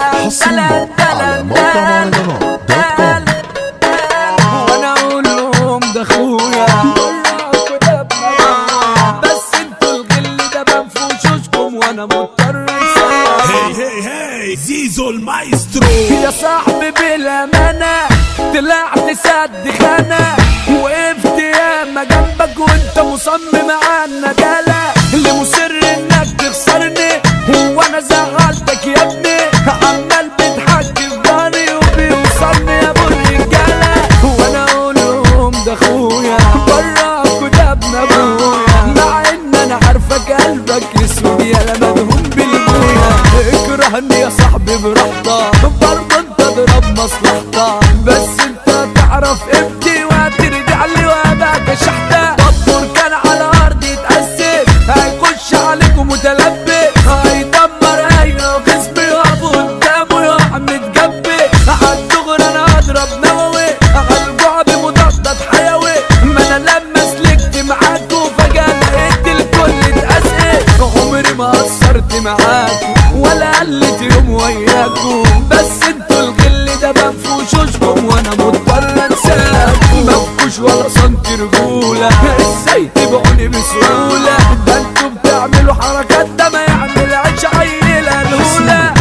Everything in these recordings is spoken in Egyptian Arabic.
حصريا على موقع مهرجانات دوت كوم وانا اقول لهم ده اخويا بس انتوا الغل ده بنفوشوشكم وانا مضطر انساكم هي هي هي زيزو المايسترو يا صاحبي بالامانه طلعت سد خانه وقفت ياما جنبك وانت مصمم على الندالة اللي مصر انك تخسرني هو انا زعلتك يا ابني عمال بتحكي في ضهري وبيوصلني يا ابو الرجاله وانا اقول لهم ده اخويا براك ده ابن ابويا مع ان انا عارفك قلبك اسود يا مدهون بالبويا اكرهني يا صاحبي براحتك برضه انت اضرب مصلحتك بس انت تعرف قيمتي وهترجع لي وابقى كشحتة دبر كان على ارضي يتأسف هيخش عليكم متلبس هيدمر اي خصم يقف قدامه يقع متجبي عالدغري انا اضرب نووي هرجع بمضادات حيوي ما انا لما سلكت معاكوا فجأة لقيت الكل اتأسف عمري ما قصرت معاكوا ولا قلت يوم وياكوا بس انتوا الغل ده بنفوشوشكم وانا مضطر انساكوا مفكوش ولا سنتي رجولة ازاي تبقوني بسهولة ده انتوا بتعملوا حركات ده ما يعملهاش عيلة الاولى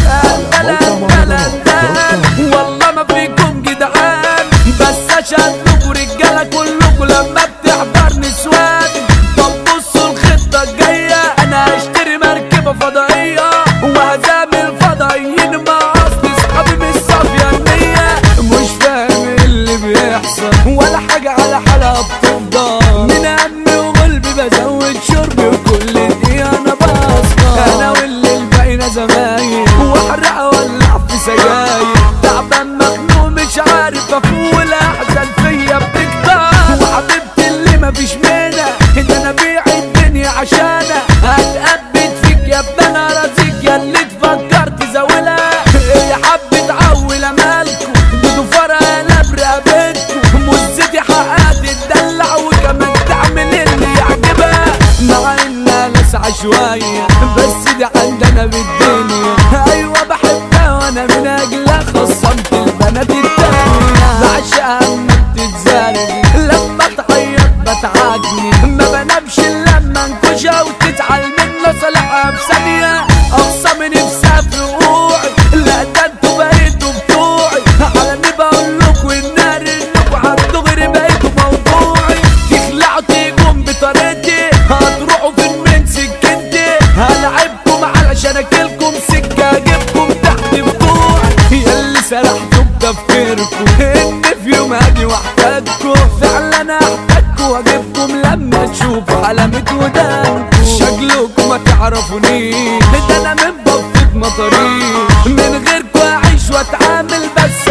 والله ما فيكم جدعان بس اشهد لكم رجالة كلكم لما بتحضر نسوان طب بصوا الخطة الجاية انا هشتري مركبة فضائية وهزامل فضائيين مع اصل اصحابي مش صافية النية مش فاهم اللي بيحصل ولا حاجة على حالها بتفضل من همي وقلبي بزود شربي وكل دقيقة انا بصفى انا واللي الباقينا زمايل واحرق اولع في سجاير تعبان مخنوق مش عارف افوق الاحزان فيا بتكتر وحبيبتي اللي مفيش منها ان انا بيع الدنيا عشانها هتقبت فيك يا ابن انا رازيك يا اللي تفكرت زاولها هي حبت عول مالكم دودو فرقة انا برقبتكم مزتي حقها تدلع وكمان تعمل اللي يعجبها مع انها لسعة شوية بس دي عندنا بالدنيا ايوه بحبها وانا من اجلها خصمت البنات التانية بعشقها اما بتتزارج لما تعيط بتعاجني ما بنامش الا لما انكشها وتزعل منه صالحها بثانية اقصى من نفسها في وقوعي لا ده انتوا بقيتوا بتوعي على مي بقول لكم النار انكم عالدغري بقيتوا موضوعي تخلعوا تيجوا بطريقتي هتروحوا فين من سكتي هلعبكم علشان اكلكم سكة اجيبكم تحت بطوعي ياللي سرحتوا بتفكيركم ان في يوم هاجي واحتاجكم فعلا احتاجكم واجيبكم لما تشوفوا علامة ودانكم شكلكم ما تعرفونيش ده انا من بفة مطاريش من غيركم اعيش واتعامل بس